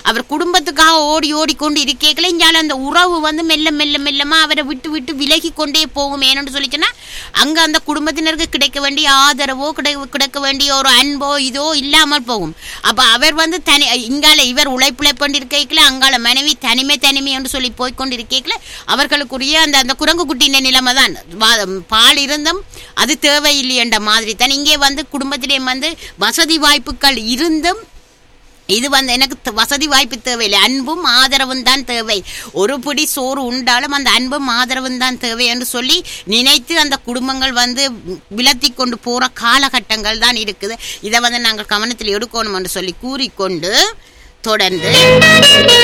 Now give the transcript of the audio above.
அவர் குடும்பத்துக்காக ஓடி ஓடி கொண்டு இருக்கேக்கல இங்கால அந்த உறவு வந்து மெல்ல மெல்ல மெல்லமா அவரை விட்டு விட்டு விலகி கொண்டே போகும் ஏன்னு சொல்லிச்சுன்னா அங்க அந்த குடும்பத்தினருக்கு கிடைக்க வேண்டிய ஆதரவோ கிடை கிடைக்க வேண்டிய ஒரு அன்போ இதோ இல்லாமல் போகும் அப்ப அவர் வந்து தனி இங்கால இவர் உழைப்புழைப்பண்டு இருக்கைக்குல அங்கால மனைவி தனிமை தனிமை என்று சொல்லி போய்க்கொண்டு இருக்கேக்குல அவர்களுக்குரிய அந்த அந்த குரங்கு குட்டின நிலைமை தான் வா- பால் இருந்தும் அது தேவையில்லை என்ற மாதிரி தான் இங்கே வந்து குடும்பத்திலே வந்து வசதி வாய்ப்புகள் இருந்தும் இது வந்து எனக்கு த- வசதி வாய்ப்பு தேவையில்லை அன்பும் ஆதரவும் தான் தேவை ஒரு பிடி சோறு உண்டாலும் அந்த அன்பும் ஆதரவும் தான் தேவை என்று சொல்லி நினைத்து அந்த குடும்பங்கள் வந்து விலத்தி கொண்டு போற காலகட்டங்கள் தான் இருக்குது இதை வந்து நாங்கள் கவனத்தில் எடுக்கணும் என்று சொல்லி கூறிக்கொண்டு தொடர்ந்து